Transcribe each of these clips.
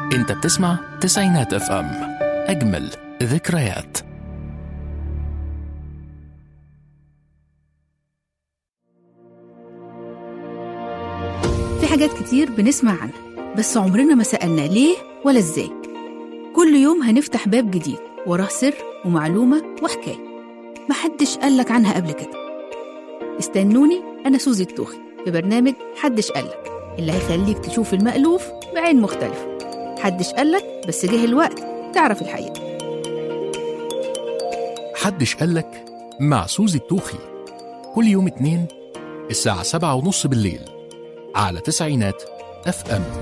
انت بتسمع تسعينات اف ام اجمل ذكريات في حاجات كتير بنسمع عنها بس عمرنا ما سألنا ليه ولا ازاي كل يوم هنفتح باب جديد وراه سر ومعلومة وحكاية محدش قالك عنها قبل كده استنوني أنا سوزي التوخي في برنامج حدش قالك اللي هيخليك تشوف المألوف بعين مختلفة حدش قالك بس جه الوقت تعرف الحقيقة حدش قالك مع سوزي التوخي كل يوم اتنين الساعة سبعة ونص بالليل على تسعينات اف ام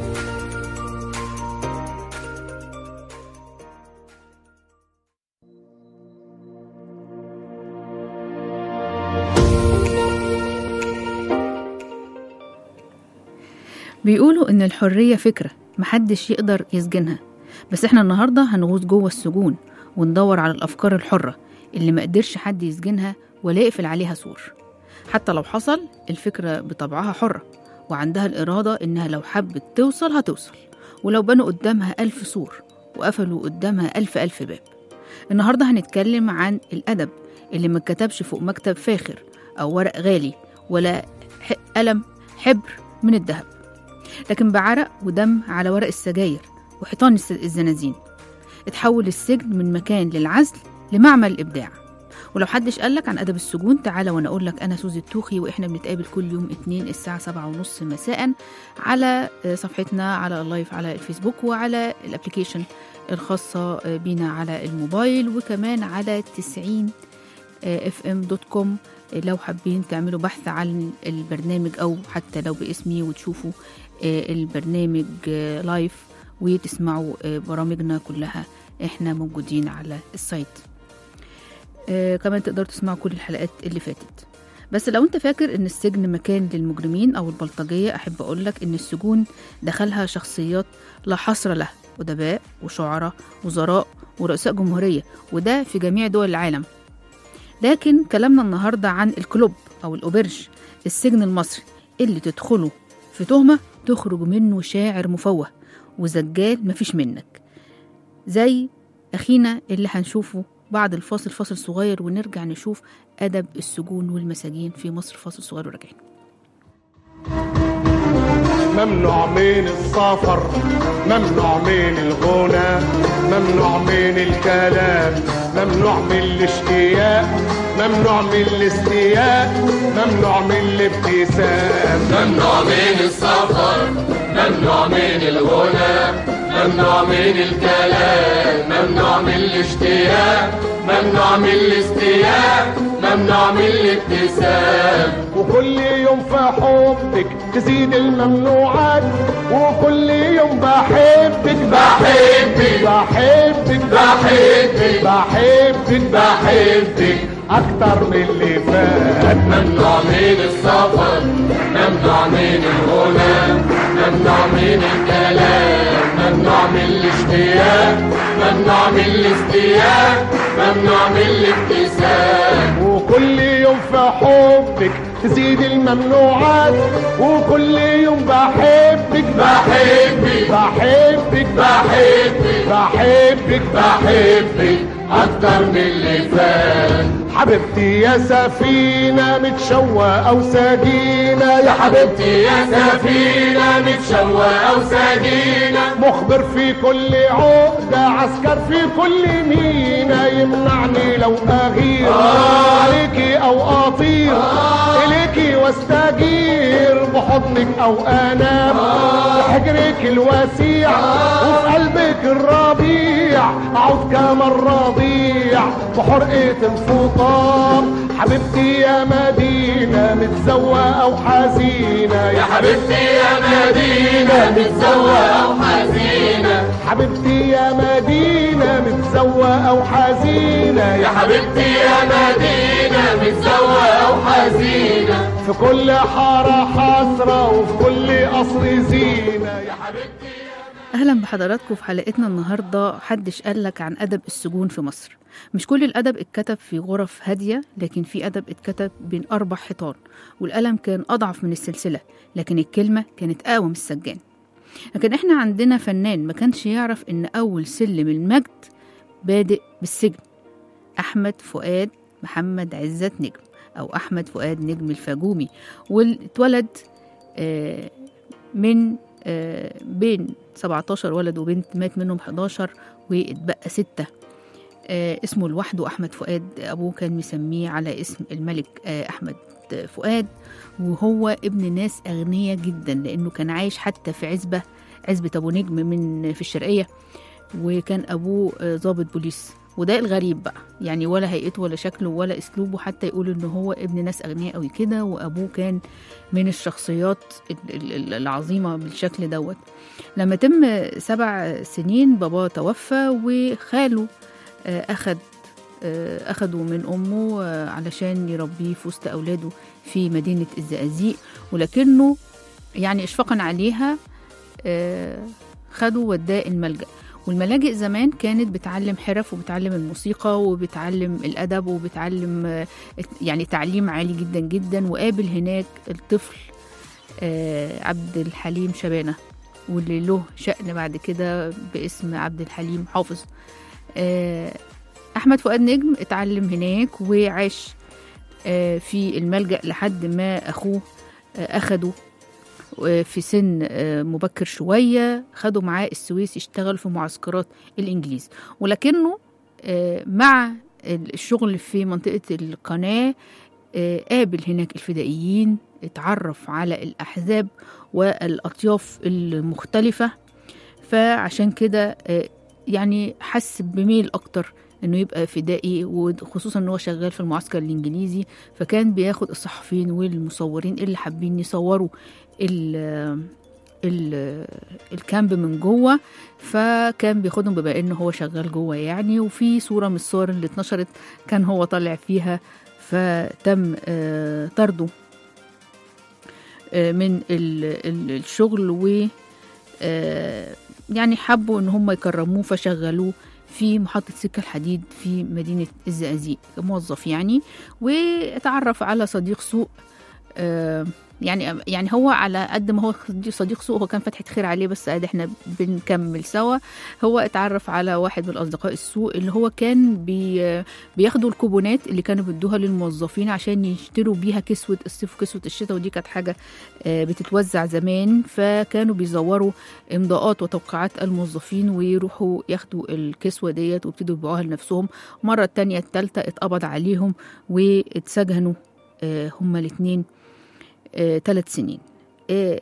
بيقولوا إن الحرية فكرة محدش يقدر يسجنها بس احنا النهاردة هنغوص جوه السجون وندور على الأفكار الحرة اللي مقدرش حد يسجنها ولا يقفل عليها سور حتى لو حصل الفكرة بطبعها حرة وعندها الإرادة إنها لو حبت توصل هتوصل ولو بنوا قدامها ألف سور وقفلوا قدامها ألف ألف باب النهاردة هنتكلم عن الأدب اللي ما اتكتبش فوق مكتب فاخر أو ورق غالي ولا ح- قلم حبر من الذهب لكن بعرق ودم على ورق السجاير وحيطان الس- الزنازين اتحول السجن من مكان للعزل لمعمل الإبداع ولو حدش قالك عن أدب السجون تعالى وأنا أقول لك أنا سوزي التوخي وإحنا بنتقابل كل يوم اتنين الساعة سبعة ونص مساء على آه، صفحتنا على اللايف على الفيسبوك وعلى الابليكيشن الخاصة آه، بينا على الموبايل وكمان على 90 اف ام دوت كوم لو حابين تعملوا بحث عن البرنامج او حتى لو باسمي وتشوفوا آه، البرنامج آه، لايف وتسمعوا آه، برامجنا كلها احنا موجودين على السايت آه، كمان تقدروا تسمعوا كل الحلقات اللي فاتت بس لو انت فاكر ان السجن مكان للمجرمين او البلطجية احب اقولك ان السجون دخلها شخصيات لا حصر لها ادباء وشعراء وزراء ورؤساء جمهورية وده في جميع دول العالم لكن كلامنا النهاردة عن الكلوب أو الأوبرج السجن المصري اللي تدخله في تهمة تخرج منه شاعر مفوه وزجال مفيش منك زي أخينا اللي هنشوفه بعد الفاصل فاصل صغير ونرجع نشوف أدب السجون والمساجين في مصر فاصل صغير وراجعين ممنوع من السفر ممنوع من الغنى ممنوع من الكلام ممنوع من الاشتياق ممنوع من الاستياء ممنوع من الابتسام ممنوع من السفر ممنوع من الغنى ممنوع من الكلام ممنوع من الاشتياق ممنوع من الاستياء ممنوع من الابتسام وكل يوم في حبك تزيد الممنوعات وكل يوم بحبك بحبك بحبك بحبك بحبك بحبك اكتر من اللي فات ممنوع من السفر ممنوع من الغنى ممنوع من الكلام ممنوع من الاشتياق ممنوع من الاستياء ممنوع من الابتسام وكل يوم في حبك تزيد الممنوعات وكل يوم بحبك بحبك بحبك بحبك بحبك بحبك اكتر من اللي فات حبيبتي يا سفينة متشوقة وسجينة يا حبيبتي يا سفينة متشوقة وسجينة مخبر في كل عقدة عسكر في كل مينا يمنعني لو أغير آه. عليكي أو أطير إليكي واستجير بحضنك أو أنام بحجرك الوسيع وفي قلبك الربيع أعود كما الرضيع بحرقة الفطام حبيبتي يا مدينة متزوقة وحزينة يا حبيبتي يا مدينة متزوقة وحزينة حبيبتي يا مدينة متزوقة وحزينة يا حبيبتي يا مدينة متزوقة وحزينة في كل حارة حسرة وفي كل قصر زينة يا حبيبتي أهلا بحضراتكم في حلقتنا النهاردة حدش قالك عن أدب السجون في مصر مش كل الأدب اتكتب في غرف هادية لكن في أدب اتكتب بين أربع حيطان والقلم كان أضعف من السلسلة لكن الكلمة كانت أقوى من السجان لكن احنا عندنا فنان ما كانش يعرف ان اول سلم المجد بادئ بالسجن احمد فؤاد محمد عزت نجم او احمد فؤاد نجم الفاجومي واتولد آه، من آه، بين 17 ولد وبنت مات منهم 11 واتبقى ستة آه، اسمه لوحده أحمد فؤاد أبوه كان مسميه على اسم الملك آه، أحمد فؤاد وهو ابن ناس أغنياء جدا لأنه كان عايش حتى في عزبة عزبة أبو نجم من في الشرقية وكان أبوه آه، ضابط بوليس وده الغريب بقى يعني ولا هيئته ولا شكله ولا اسلوبه حتى يقول ان هو ابن ناس اغنياء قوي كده وابوه كان من الشخصيات ال- ال- العظيمه بالشكل دوت لما تم سبع سنين باباه توفى وخاله آه، اخد آه، اخده من امه آه، علشان يربيه في وسط اولاده في مدينه الزقازيق ولكنه يعني اشفاقا عليها آه، خده وداه الملجأ والملاجئ زمان كانت بتعلم حرف وبتعلم الموسيقى وبتعلم الأدب وبتعلم آه، يعني تعليم عالي جدا جدا وقابل هناك الطفل آه، عبد الحليم شبانة واللي له شأن بعد كده باسم عبد الحليم حافظ آه، أحمد فؤاد نجم اتعلم هناك وعاش آه، في الملجأ لحد ما أخوه آه، أخده آه، في سن آه، مبكر شوية خدوا معاه السويس يشتغل في معسكرات الإنجليز ولكنه آه، مع الشغل في منطقة القناة آه، قابل هناك الفدائيين اتعرف على الأحزاب والأطياف المختلفة فعشان كده آه، يعني حس بميل أكتر انه يبقى فدائي وخصوصا ان هو شغال في المعسكر الانجليزي فكان بياخد الصحفيين والمصورين اللي حابين يصوروا ال ال الكامب من جوه فكان بياخدهم بما انه هو شغال جوه يعني وفي صوره من الصور اللي اتنشرت كان هو طالع فيها فتم آه، طرده آه، من ال- ال- الشغل و آه، يعني حبوا ان هم يكرموه فشغلوه في محطة سكة الحديد في مدينة الزقازيق موظف يعني واتعرف على صديق سوء آه، يعني يعني هو على قد ما هو صديق سوء هو كان فتحة خير عليه بس قاعد احنا بنكمل سوا هو اتعرف على واحد من الاصدقاء السوء اللي هو كان بي بياخدوا الكوبونات اللي كانوا بيدوها للموظفين عشان يشتروا بيها كسوة الصيف وكسوة الشتاء ودي كانت حاجة آه، بتتوزع زمان فكانوا بيزوروا امضاءات وتوقيعات الموظفين ويروحوا ياخدوا الكسوة ديت ويبتدوا يبيعوها لنفسهم مرة التانية التالتة اتقبض عليهم واتسجنوا آه، هما الاتنين ثلاث سنين آه،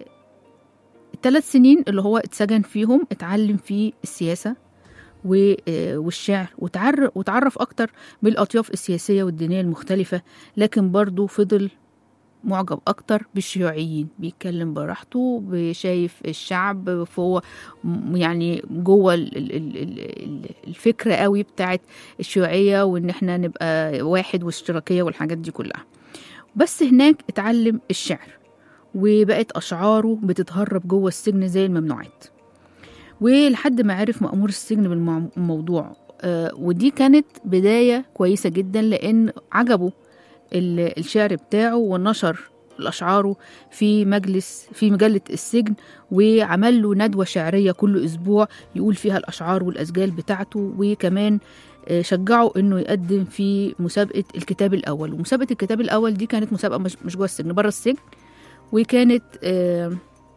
الثلاث سنين اللي هو اتسجن فيهم اتعلم فيه السياسة و- آه، والشعر وتعر- وتعرف أكتر بالأطياف السياسية والدينية المختلفة لكن برضه فضل معجب أكتر بالشيوعيين بيتكلم براحته شايف الشعب فهو م- يعني جوه ال- ال- ال- ال- الفكرة قوي بتاعت الشيوعية وإن احنا نبقى واحد واشتراكية والحاجات دي كلها بس هناك اتعلم الشعر وبقت أشعاره بتتهرب جوه السجن زي الممنوعات ولحد ما عرف مأمور السجن بالموضوع آه ودي كانت بداية كويسة جدا لأن عجبه ال- الشعر بتاعه ونشر الأشعاره في مجلس في مجلة السجن وعمل له ندوة شعرية كل أسبوع يقول فيها الأشعار والأسجال بتاعته وكمان آه، شجعه انه يقدم في مسابقه الكتاب الاول ومسابقه الكتاب الاول دي كانت مسابقه مش مش جوه السجن بره السجن وكانت آه،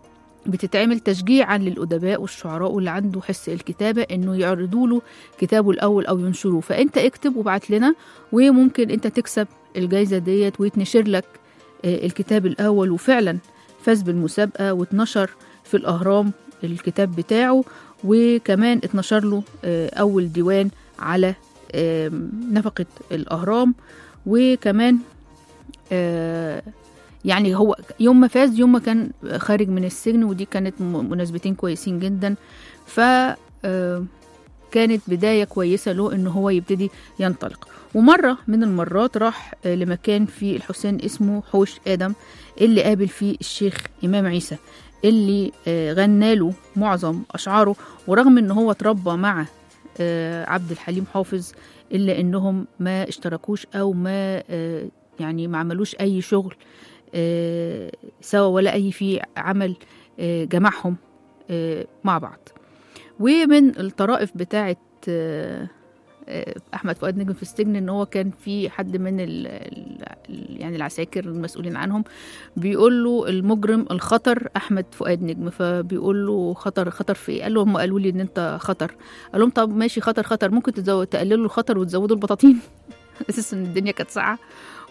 بتتعمل تشجيعا للادباء والشعراء واللي عنده حس الكتابه انه يعرضوا له كتابه الاول او ينشروه فانت اكتب وابعت لنا وممكن انت تكسب الجائزه ديت ويتنشر لك آه، الكتاب الاول وفعلا فاز بالمسابقه واتنشر في الاهرام الكتاب بتاعه وكمان اتنشر له آه، اول ديوان على آم، نفقة الأهرام وكمان آه، يعني هو يوم ما فاز يوم ما كان خارج من السجن ودي كانت م- مناسبتين كويسين جدا ف آه، كانت بداية كويسة له إن هو يبتدي ينطلق ومرة من المرات راح آه، لمكان في الحسين اسمه حوش آدم اللي قابل فيه الشيخ إمام عيسى اللي آه، غنى له معظم أشعاره ورغم إن هو اتربى مع آه، عبد الحليم حافظ إلا إنهم ما اشتركوش أو ما آه، يعني ما عملوش أي شغل آه، سوا ولا أي في عمل آه، جمعهم آه، مع بعض ومن الطرائف بتاعة آه، آه، احمد فؤاد نجم في السجن ان هو كان في حد من ال ال يعني العساكر المسؤولين عنهم بيقول له المجرم الخطر احمد فؤاد نجم فبيقول له خطر خطر في ايه قال له هم قالوا لي ان انت خطر قال لهم طب ماشي خطر خطر ممكن تزود تقللوا الخطر وتزودوا البطاطين اساس ان الدنيا كانت ساقعه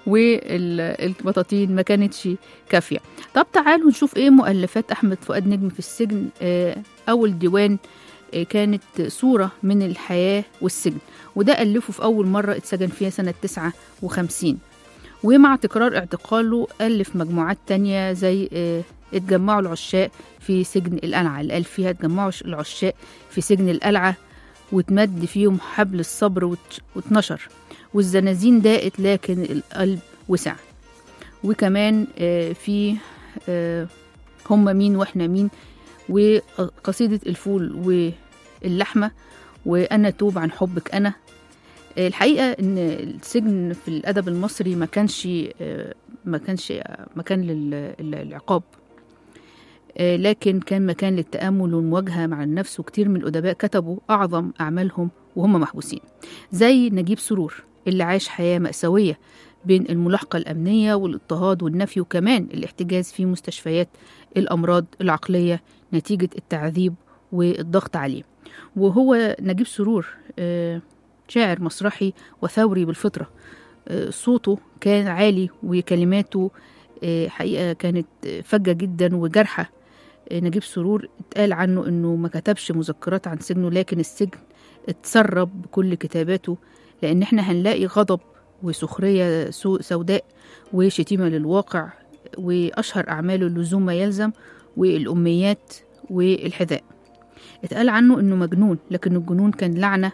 والبطاطين ما كانتش كافيه طب تعالوا نشوف ايه مؤلفات احمد فؤاد نجم في السجن آه، اول ديوان آه، كانت صورة من الحياة والسجن وده ألفه في أول مرة اتسجن فيها سنة 59 ومع تكرار اعتقاله ألف مجموعات تانية زي آه، اتجمعوا العشاق في سجن القلعة اللي قال فيها اتجمعوا العشاق في سجن القلعة واتمد فيهم حبل الصبر وات- واتنشر والزنازين ضاقت لكن القلب وسع وكمان آه، في آه، هم مين واحنا مين وقصيدة الفول واللحمة وأنا توب عن حبك أنا آه، الحقيقة إن السجن في الأدب المصري ما كانش آه، ما كانش مكان لل- للعقاب آه، لكن كان مكان للتأمل والمواجهة مع النفس وكتير من الأدباء كتبوا أعظم أعمالهم وهم محبوسين زي نجيب سرور اللي عاش حياة مأساوية بين الملاحقة الأمنية والاضطهاد والنفي وكمان الاحتجاز في مستشفيات الأمراض العقلية نتيجة التعذيب والضغط عليه وهو نجيب سرور آه، شاعر مسرحي وثوري بالفطرة آه، صوته كان عالي وكلماته آه، حقيقة كانت آه، فجة جدا وجارحة آه، نجيب سرور اتقال عنه انه ما كتبش مذكرات عن سجنه لكن السجن اتسرب بكل كتاباته لان احنا هنلاقي غضب وسخرية سو- سوداء وشتيمة للواقع وأشهر أعماله اللزوم ما يلزم والأميات والحذاء اتقال عنه إنه مجنون لكن الجنون كان لعنة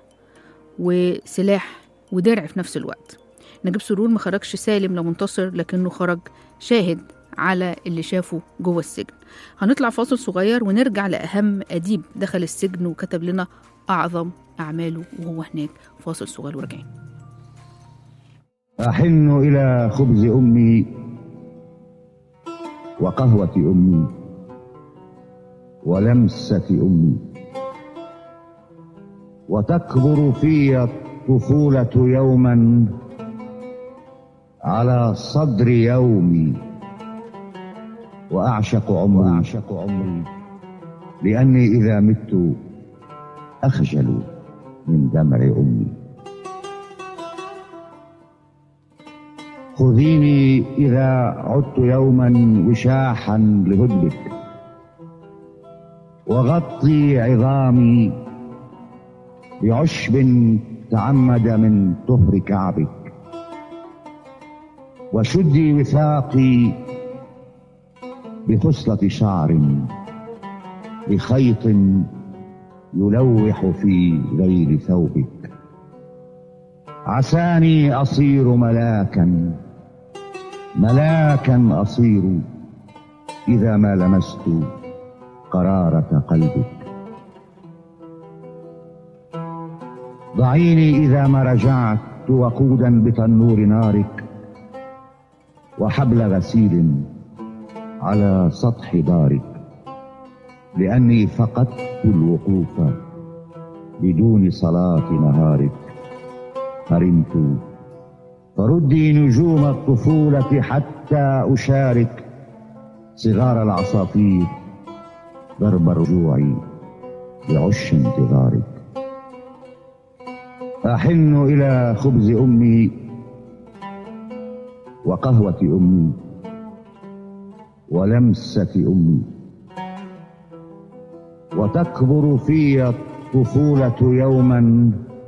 وسلاح ودرع في نفس الوقت نجيب سرور ما خرجش سالم لا منتصر لكنه خرج شاهد على اللي شافه جوه السجن هنطلع فاصل صغير ونرجع لأهم أديب دخل السجن وكتب لنا أعظم أعماله وهو هناك فاصل صغير وراجعين أحن إلى خبز أمي وقهوة أمي ولمسة أمي وتكبر في الطفولة يوما على صدر يومي وأعشق عمري وأعشق عمري لأني إذا مت أخجل من دمع أمي خذيني إذا عدت يوما وشاحا لهدبك وغطي عظامي بعشب تعمد من طهر كعبك وشدي وثاقي بخصلة شعر بخيط يلوح في ليل ثوبك عساني أصير ملاكا ملاكا أصير إذا ما لمست قرارة قلبك ضعيني إذا ما رجعت وقودا بتنور نارك وحبل غسيل على سطح دارك لأني فقدت الوقوف بدون صلاة نهارك هرمت فردي نجوم الطفولة حتى أشارك صغار العصافير ضرب الرجوع بعش انتظارك أحن إلى خبز أمي وقهوة أمي ولمسة أمي وتكبر في الطفولة يوما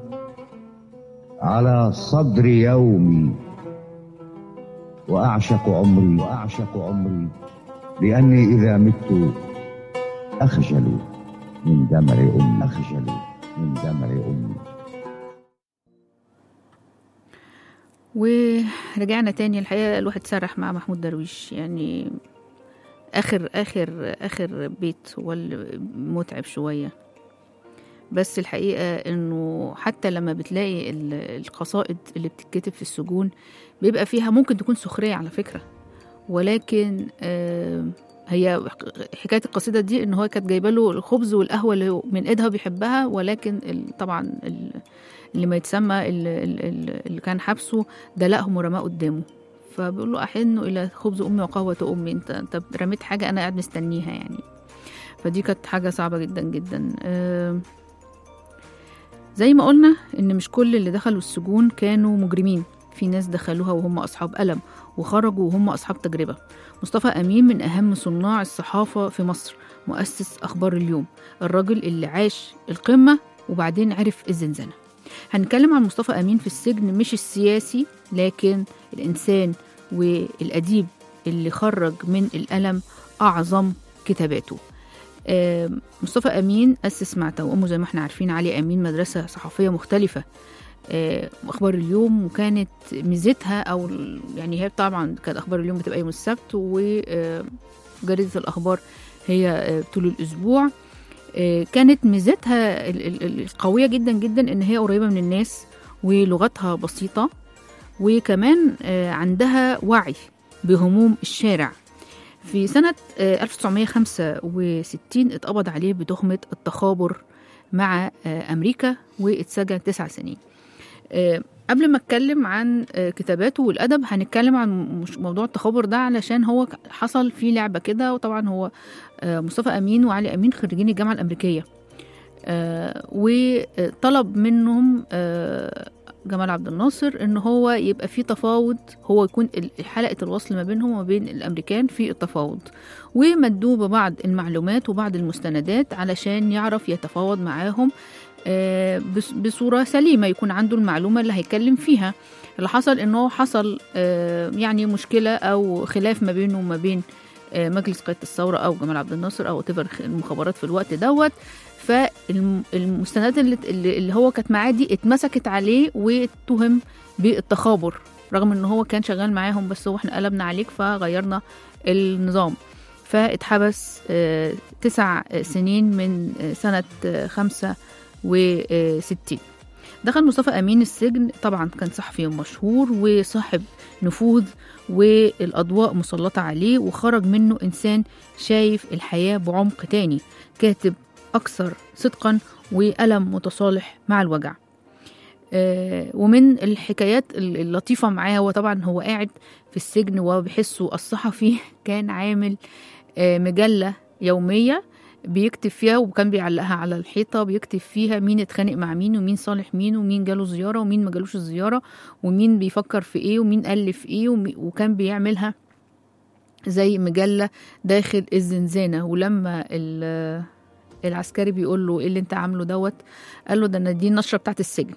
على صدر يومي وأعشق عمري وأعشق عمري لأني إذا مت أخجل من دمع أمي أخجل من دمع أمي ورجعنا تاني الحقيقة الواحد سرح مع محمود درويش يعني آخر آخر آخر بيت هو المتعب شوية بس الحقيقة إنه حتى لما بتلاقي ال- القصائد اللي بتتكتب في السجون بيبقى فيها ممكن تكون سخرية على فكرة ولكن آه، هي حكايه القصيده دي ان هو كانت جايبه له الخبز والقهوه اللي هو من ايدها بيحبها ولكن ال- طبعا ال- اللي ما يتسمى ال- ال- ال- اللي كان حبسه دلقهم ورماه قدامه فبيقول له احن الى خبز امي وقهوه امي انت انت رميت حاجه انا قاعد مستنيها يعني فدي كانت حاجه صعبه جدا جدا آه، زي ما قلنا ان مش كل اللي دخلوا السجون كانوا مجرمين في ناس دخلوها وهم اصحاب الم وخرجوا وهم اصحاب تجربه مصطفى امين من اهم صناع الصحافه في مصر مؤسس اخبار اليوم الراجل اللي عاش القمه وبعدين عرف الزنزانه هنتكلم عن مصطفى امين في السجن مش السياسي لكن الانسان والاديب اللي خرج من الالم اعظم كتاباته آه، مصطفى امين اسس مع توأمه زي ما احنا عارفين علي امين مدرسه صحفيه مختلفه آه، اخبار اليوم وكانت ميزتها او ال- يعني هي طبعا كانت اخبار اليوم بتبقى يوم السبت وجريده الاخبار هي آه، طول الاسبوع آه، كانت ميزتها ال- ال- ال- القويه جدا جدا ان هي قريبه من الناس ولغتها بسيطه وكمان آه، عندها وعي بهموم الشارع في سنة آه، 1965 اتقبض عليه بتهمة التخابر مع آه، أمريكا واتسجن تسع سنين آه، قبل ما اتكلم عن آه، كتاباته والادب هنتكلم عن مش- موضوع التخابر ده علشان هو ك- حصل فيه لعبه كده وطبعا هو آه، مصطفى امين وعلي امين خريجين الجامعه الامريكيه آه، وطلب منهم آه، جمال عبد الناصر ان هو يبقى في تفاوض هو يكون ال- حلقه الوصل ما بينهم وما بين الامريكان في التفاوض ومدوه ببعض المعلومات وبعض المستندات علشان يعرف يتفاوض معاهم آه، بص- بصوره سليمه يكون عنده المعلومه اللي هيتكلم فيها اللي حصل انه حصل آه، يعني مشكله او خلاف ما بينه وما بين آه، مجلس قياده الثوره او جمال عبد الناصر او تبر المخابرات في الوقت دوت فالمستندات اللي, اللي اللي هو كانت معاه دي اتمسكت عليه واتهم بالتخابر رغم ان هو كان شغال معاهم بس هو احنا قلبنا عليك فغيرنا النظام فاتحبس آه، تسع سنين من آه، سنة آه، خمسة وستين دخل مصطفى أمين السجن طبعا كان صحفي مشهور وصاحب نفوذ والأضواء مسلطة عليه وخرج منه إنسان شايف الحياة بعمق تاني كاتب أكثر صدقا وألم متصالح مع الوجع آه، ومن الحكايات ال- اللطيفة معاه هو طبعا هو قاعد في السجن وبحسه الصحفي كان عامل آه، مجلة يومية بيكتب فيها وكان بيعلقها على الحيطة بيكتب فيها مين اتخانق مع مين ومين صالح مين ومين جاله زيارة ومين ما جالوش الزيارة ومين بيفكر في ايه ومين ألف ايه ومي- وكان بيعملها زي مجلة داخل الزنزانة ولما ال- العسكري بيقول له ايه اللي انت عامله دوت قال له ده انا دي النشرة بتاعت السجن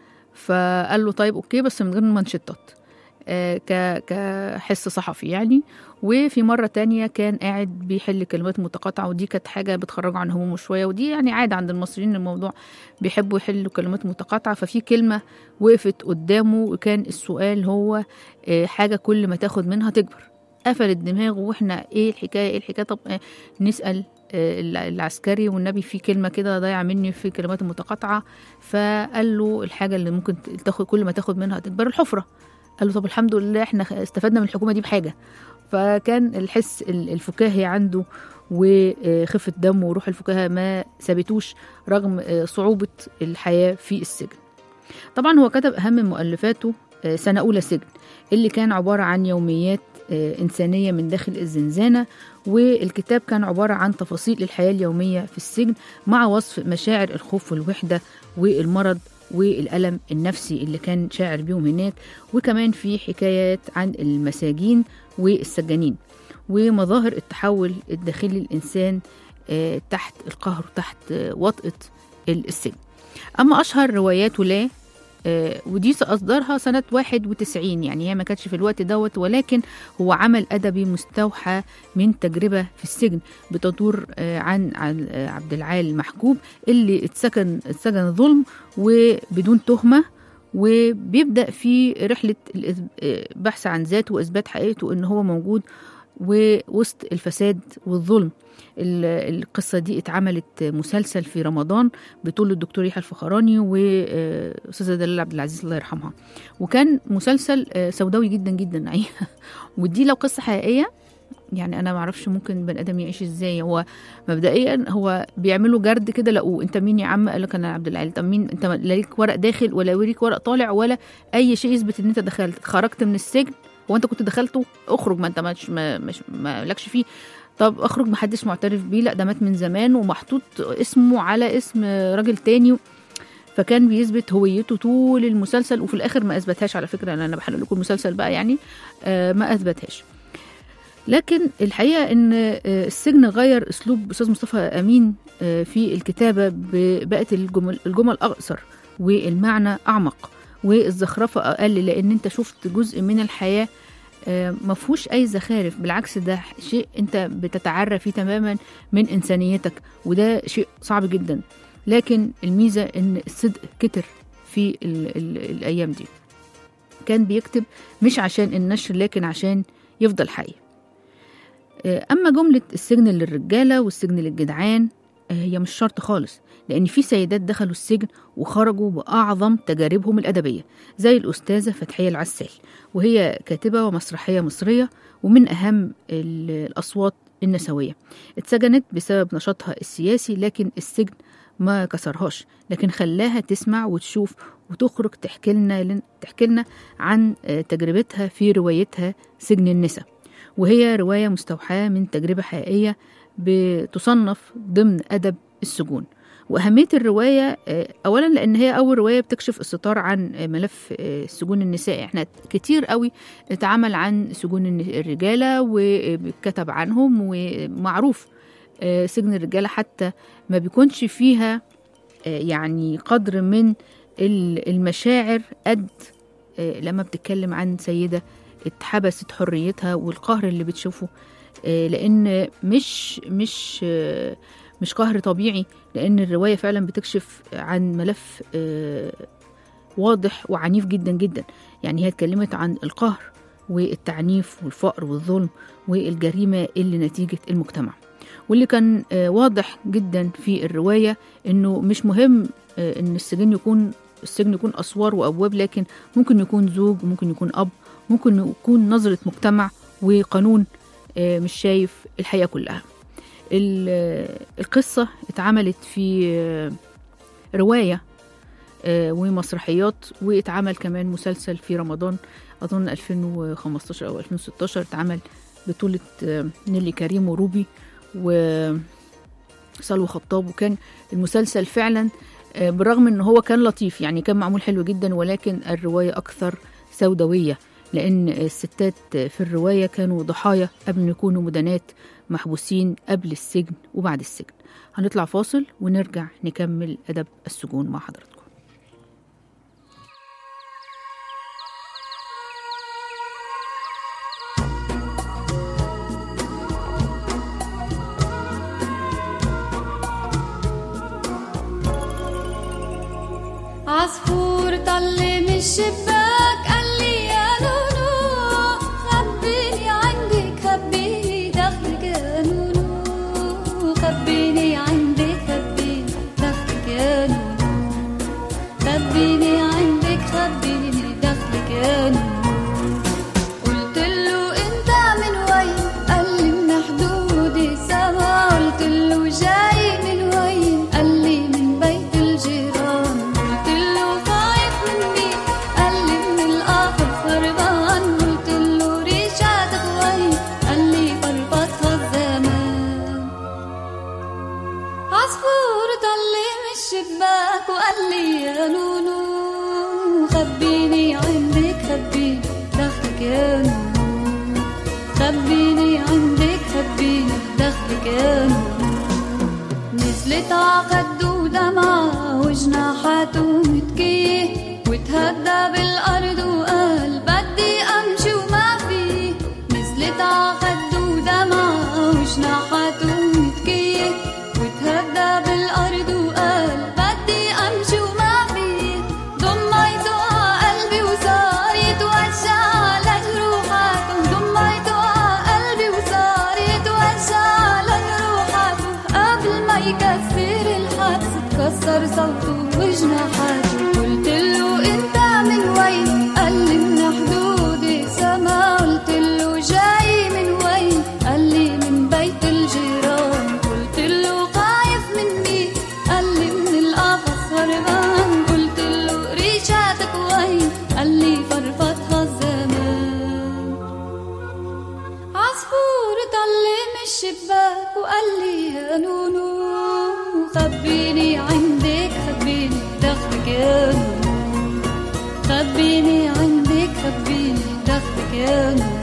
فقال له طيب اوكي بس من غير المانشيتات آه، ك كحس صحفي يعني وفي مرة تانية كان قاعد بيحل كلمات متقاطعة ودي كانت حاجة بتخرجه عن همومه شوية ودي يعني عادة عند المصريين الموضوع بيحبوا يحلوا كلمات متقاطعة ففي كلمة وقفت قدامه وكان السؤال هو آه، حاجة كل ما تاخد منها تكبر قفلت دماغه واحنا ايه الحكاية ايه الحكاية طب آه، نسأل آه، الع- العسكري والنبي في كلمة كده ضايعة مني في كلمات متقاطعة فقال له الحاجة اللي ممكن تاخد كل ما تاخد منها تكبر الحفرة قال له طب الحمد لله احنا استفدنا من الحكومة دي بحاجة فكان الحس ال- الفكاهي عنده وخفة دمه وروح الفكاهة ما سابتوش رغم آه، صعوبة الحياة في السجن طبعا هو كتب أهم مؤلفاته آه، سنة أولى سجن اللي كان عبارة عن يوميات آه، إنسانية من داخل الزنزانة والكتاب كان عبارة عن تفاصيل الحياة اليومية في السجن مع وصف مشاعر الخوف والوحدة والمرض والألم النفسي اللي كان شاعر بيهم هناك وكمان في حكايات عن المساجين والسجانين ومظاهر التحول الداخلي للإنسان آه، تحت القهر تحت آه، وطأة السجن أما أشهر رواياته لا آه، ودي أصدرها سنة 91 يعني هي ما كانتش في الوقت دوت ولكن هو عمل أدبي مستوحى من تجربة في السجن بتدور آه، عن عن آه، عبد العال محجوب اللي اتسكن اتسجن ظلم وبدون تهمة وبيبدأ في رحلة الإث- آه، بحث عن ذاته وإثبات حقيقته إن هو موجود ووسط الفساد والظلم ال- القصة دي اتعملت مسلسل في رمضان بطولة الدكتور يحيى الفخراني وأستاذة دلال عبد العزيز الله يرحمها وكان مسلسل آه، سوداوي جدا جدا ودي لو قصة حقيقية يعني انا ما اعرفش ممكن بني ادم يعيش ازاي هو مبدئيا هو بيعملوا جرد كده لقوه انت مين يا عم قال لك انا عبد العالي طب مين انت لا ليك ورق داخل ولا ليك ورق طالع ولا اي شيء يثبت ان انت دخلت خرجت من السجن هو انت كنت دخلته اخرج ما انت مش ما, مش ما لكش فيه طب اخرج محدش معترف بيه لا ده مات من زمان ومحطوط اسمه على اسم راجل تاني فكان بيثبت هويته طول المسلسل وفي الاخر ما اثبتهاش على فكره انا بحرق لكم المسلسل بقى يعني آه ما اثبتهاش لكن الحقيقه ان آه، السجن غير اسلوب استاذ مصطفى امين آه، في الكتابه ب- بقت الجمل الجمل اقصر والمعنى اعمق والزخرفه اقل لان انت شفت جزء من الحياه آه، ما فيهوش اي زخارف بالعكس ده شيء انت بتتعرى فيه تماما من انسانيتك وده شيء صعب جدا لكن الميزه ان الصدق كتر في ال ال الايام دي كان بيكتب مش عشان النشر لكن عشان يفضل حي آه، اما جمله السجن للرجاله والسجن للجدعان آه، هي مش شرط خالص لان في سيدات دخلوا السجن وخرجوا باعظم تجاربهم الادبيه زي الاستاذه فتحيه العسال وهي كاتبه ومسرحيه مصريه ومن اهم ال- الاصوات النسويه اتسجنت بسبب نشاطها السياسي لكن السجن ما كسرهاش لكن خلاها تسمع وتشوف وتخرج تحكي لنا تحكي لنا عن آه، تجربتها في روايتها سجن النساء وهي رواية مستوحاة من تجربة حقيقية بتصنف ضمن أدب السجون وأهمية الرواية آه، أولا لأن هي أول رواية بتكشف الستار عن آه، ملف آه، سجون النساء احنا كتير قوي اتعمل عن سجون الن- الرجالة وكتب عنهم ومعروف آه، سجن الرجالة حتى ما بيكونش فيها آه، يعني قدر من ال- المشاعر قد آه، لما بتتكلم عن سيدة اتحبست حريتها والقهر اللي بتشوفه آه، لأن مش مش آه، مش قهر طبيعي لأن الرواية فعلا بتكشف عن ملف آه، واضح وعنيف جدا جدا يعني هي اتكلمت عن القهر والتعنيف والفقر والظلم والجريمة اللي نتيجة المجتمع واللي كان آه، واضح جدا في الرواية انه مش مهم آه، ان السجن يكون السجن يكون اسوار وابواب لكن ممكن يكون زوج ممكن يكون اب ممكن يكون نظرة مجتمع وقانون آه، مش شايف الحياة كلها ال- آه، القصة اتعملت في آه، رواية آه، ومسرحيات واتعمل كمان مسلسل في رمضان أظن 2015 أو 2016 اتعمل بطولة آه، نيلي كريم وروبي وسلوى خطاب وكان المسلسل فعلا آه، بالرغم ان هو كان لطيف يعني كان معمول حلو جدا ولكن الرواية أكثر سوداوية لأن الستات في الرواية كانوا ضحايا قبل ما يكونوا مدنات محبوسين قبل السجن وبعد السجن هنطلع فاصل ونرجع نكمل أدب السجون مع حضراتكم عصفور طل من الشباك قال لي يا نونو خبيني عندك خبيني دخلك يا نونو خبيني عندك خبيني دخلك يا نونو خبيني عندك خبيني دخلك يا نونو قلت له انت من وين قال لي من حدود السما قلت له جاي من وين قال لي من بيت الجيران قلت له خايف من مين قال لي من الاخر خربان قلت له ريشاتك وين قال لي بربطها الزمان عصفور طل من الشباك وقال لي يا نونو خبيني عندك خبيني دخلك يا نونو خبيني عندك خبيني دخلك يا نونو نزلت عقد ودمعة وجناحاته متكية وتهدى بالأرض وقال بدي أمشي وما في نزلت عقد ودمعة وجناحاته متكية وتهدى بالأرض وقال بدي أمشي وما في ضميته على قلبي وصار يتوجع على جروحاته ضميته على قلبي وصار يتوجع على جروحاته قبل ما يكسر الحبس اتكسر صوته وجناحاته قلت له انت من وين قال لي من حدود السما قلت له جاي من وين يا نونو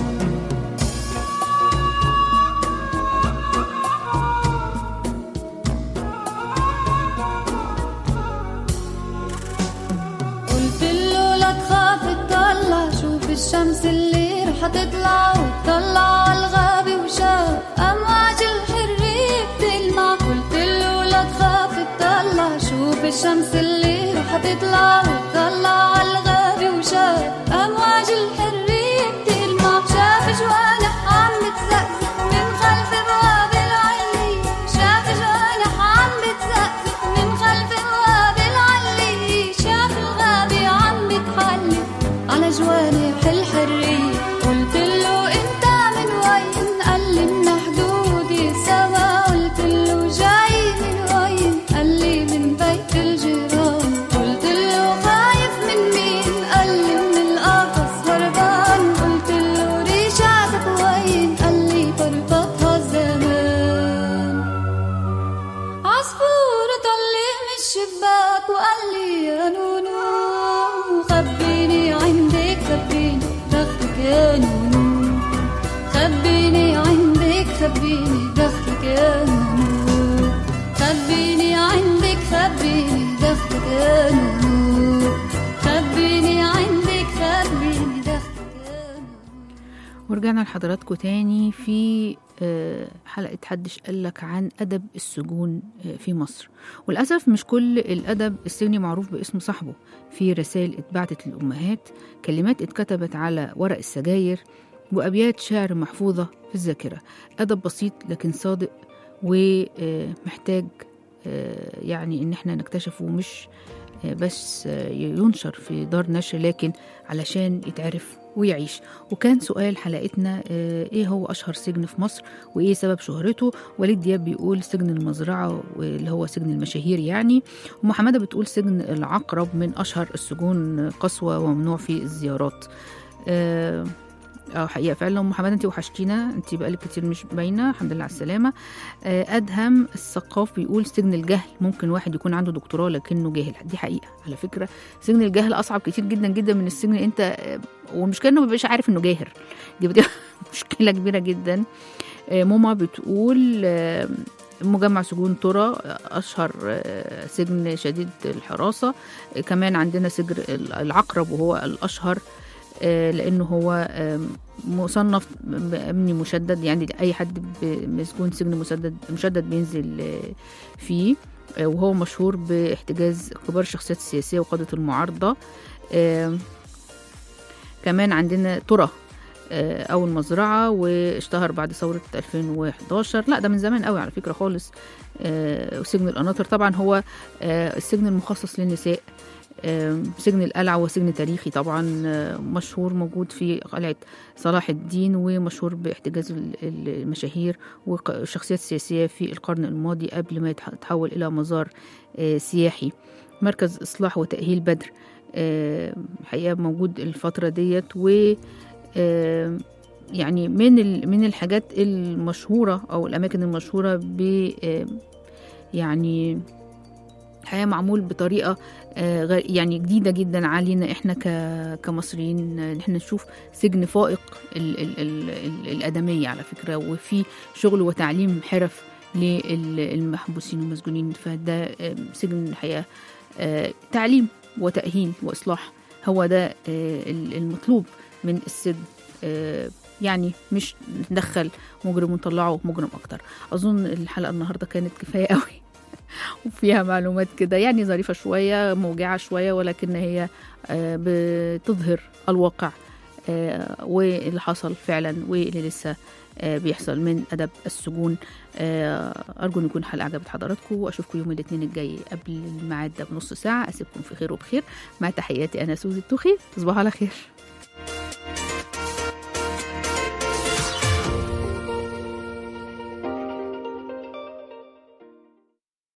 قلت له لا تخاف تطلع شوف الشمس اللي رح تطلع وتطلع على الغابة وشاف أمواج الحرية بتلمع قلت له لا تخاف تطلع شوف الشمس اللي رح تطلع وتطلع على الغابة وشاف أمواج الحرية بتلمع شاف جوانح عم بتزقزق من خلف بواب العلي شاف جوانح عم بتزقزق من خلف بواب العلي شاف الغابة عم بتحلي على جوانح الحرية قلت له انت من وين قال لي من حدودي سوا قلت له جاي من وين قال لي من بيت الجيران قلت له خايف من مين قال لي من القفص هربان قلت له ريشاتك وين قال لي بربطها زمان عصفور طلع من الشباك وقال لي يا نونو خبيني عندك خبيني دخلك يا نونو خبيني عندك خبيني دخلك يا نونو خبيني عندك خبيني دخلك يا نونو خبيني عندك خبيني دخلك يا نونو ورجعنا لحضراتكم تاني في آه، حلقة حدش قالك عن أدب السجون آه، في مصر وللأسف مش كل الأدب السجني معروف باسم صاحبه في رسائل اتبعتت للأمهات كلمات اتكتبت على ورق السجاير وأبيات شعر محفوظة في الذاكرة أدب بسيط لكن صادق ومحتاج يعني إن احنا نكتشفه مش آه، بس آه، ينشر في دار نشر لكن علشان يتعرف ويعيش وكان سؤال حلقتنا آه، ايه هو اشهر سجن في مصر وايه سبب شهرته وليد دياب بيقول سجن المزرعه اللي هو سجن المشاهير يعني ومحمده بتقول سجن العقرب من اشهر السجون قسوه وممنوع فيه الزيارات آه، اه حقيقه فعلا ام محمد انت وحشتينا انت بقالك كتير مش باينه الحمد لله على السلامه آه، ادهم الثقاف بيقول سجن الجهل ممكن واحد يكون عنده دكتوراه لكنه جاهل دي حقيقه على فكره سجن الجهل اصعب كتير جدا جدا من السجن اللي انت آه، والمشكله انه ما بيبقاش عارف انه جاهل دي بتبقى مشكله كبيره جدا آه، ماما بتقول آه، مجمع سجون ترى اشهر آه، سجن شديد الحراسه آه، كمان عندنا سجن العقرب وهو الاشهر آه، لانه هو آم، مصنف بامني مشدد يعني اي حد ب- مسجون سجن مسدد مشدد بينزل آه، فيه آه، وهو مشهور باحتجاز كبار الشخصيات السياسيه وقاده المعارضه آم، كمان عندنا ترى آه، او المزرعه واشتهر بعد ثوره 2011 لا ده من زمان قوي على فكره خالص آه، وسجن القناطر طبعا هو آه، السجن المخصص للنساء آم، سجن القلعة وسجن تاريخي طبعا آه، مشهور موجود في قلعة صلاح الدين ومشهور باحتجاز ال- ال- المشاهير والشخصيات السياسية في القرن الماضي قبل ما يتح- يتحول إلى مزار آه، سياحي مركز إصلاح وتأهيل بدر آه، الحقيقة موجود الفترة ديت و آه، يعني من ال- من الحاجات المشهورة أو الأماكن المشهورة ب آه، يعني الحقيقة معمول بطريقة آه، غ- يعني جديدة جدا علينا احنا ك- كمصريين آه، ان احنا نشوف سجن فائق ال ال ال ال الآدمية على فكرة وفي شغل وتعليم حرف للمحبوسين والمسجونين فده آه، سجن الحقيقة آه، تعليم وتأهيل وإصلاح هو ده آه، ال- المطلوب من السجن آه، يعني مش ندخل مجرم ونطلعه مجرم أكتر أظن الحلقة النهاردة كانت كفاية قوي وفيها معلومات كده يعني ظريفة شوية موجعة شوية ولكن هي آه، بتظهر الواقع آه، واللي حصل فعلا واللي لسه آه، بيحصل من أدب السجون آه، أرجو أن يكون الحلقة عجبت حضراتكم وأشوفكم يوم الاثنين الجاي قبل الميعاد ده بنص ساعة أسيبكم في خير وبخير مع تحياتي أنا سوزي التوخي تصبحوا على خير